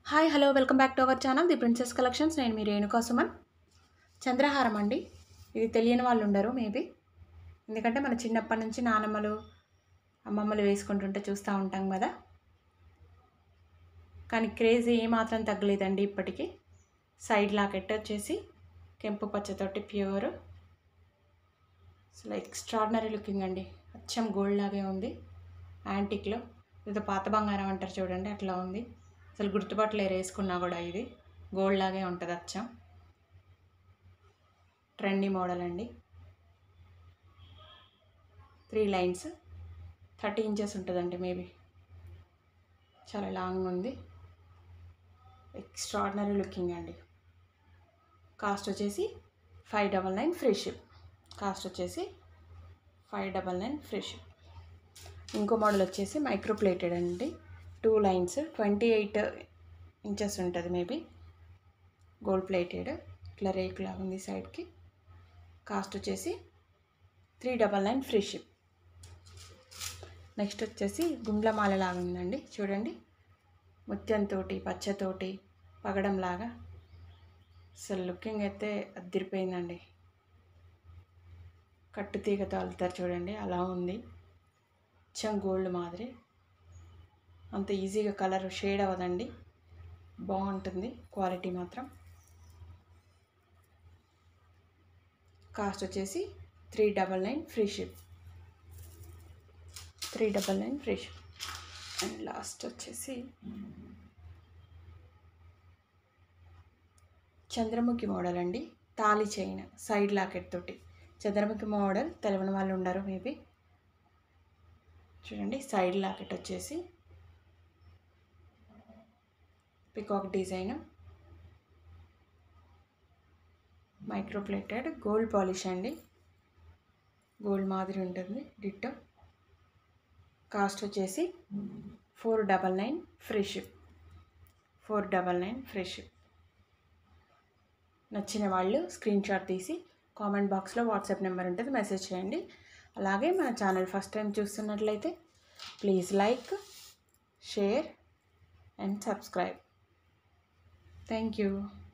hi hello welcome back to our channel the Princess Collections నేను మీ రేణుకా సుమన్ చంద్రహారం అండి ఇది తెలియని వాళ్ళు ఉండరు మేబీ ఎందుకంటే మన చిన్నప్పటి నుంచి నానమ్మలు అమ్మమ్మలు వేసుకుంటుంటే చూస్తూ ఉంటాం కదా కానీ క్రేజ్ ఏమాత్రం తగ్గలేదండి ఇప్పటికీ సైడ్ లాకెట్ వచ్చేసి కెంపు పచ్చతోటి ప్యూర్ అసలు ఎక్స్ట్రాడినరీ లుకింగ్ అండి అచ్చం గోల్డ్ లాగే ఉంది యాంటిక్లో ఏదో పాత బంగారం అంటారు చూడండి అట్లా ఉంది అసలు గుర్తుపట్టలేరు వేసుకున్నా కూడా ఇది గోల్డ్ లాగే ఉంటుంది అచ్చం ట్రెండీ మోడల్ అండి త్రీ లైన్స్ థర్టీ ఇంచెస్ ఉంటుందండి మేబీ చాలా లాంగ్ ఉంది ఎక్స్ట్రాడినరీ లుకింగ్ అండి కాస్ట్ వచ్చేసి five double nine free ship cost వచ్చేసి five double nine free ship ఇంకో మోడల్ వచ్చేసి మైక్రో ప్లేటెడ్ అండి two lines twenty eight inches ఉంటుంది మేబీ గోల్డ్ ప్లేటెడ్ ఇట్లా రేకులా ఉంది సైడ్కి కాస్ట్ వచ్చేసి three double nine free ship next వచ్చేసి గుండ్లమాల లాగా ఉందండి చూడండి ముత్యంతో పచ్చతోటి పగడంలాగా అసలు లుకింగ్ అయితే అద్దరిపోయిందండి కట్టు తీగతో అల్లుతారు చూడండి అలా ఉంది అచ్చం గోల్డ్ మాదిరి అంత ఈజీగా కలర్ షేడ్ అవ్వదండి బాగుంటుంది క్వాలిటీ మాత్రం కాస్ట్ వచ్చేసి three double nine free ship three double nine free ship and last వచ్చేసి చంద్రముఖి మోడల్ అండి తాళి చైన్ సైడ్ లాకెట్ తోటి చంద్రముఖి మోడల్ తెలియని వాళ్ళు ఉండరు మేబీ చూడండి సైడ్ లాకెట్ వచ్చేసి peacock design micro plated gold polish అండి గోల్డ్ మాదిరి ఉంటుంది డిట్టో కాస్ట్ వచ్చేసి four double nine free ship four double nine free ship నచ్చిన వాళ్ళు స్క్రీన్ షాట్ తీసి కామెంట్ బాక్స్లో వాట్సాప్ నెంబర్ ఉంటుంది మెసేజ్ చేయండి అలాగే మన ఛానల్ ఫస్ట్ టైం చూస్తున్నట్లయితే please like share and subscribe thank you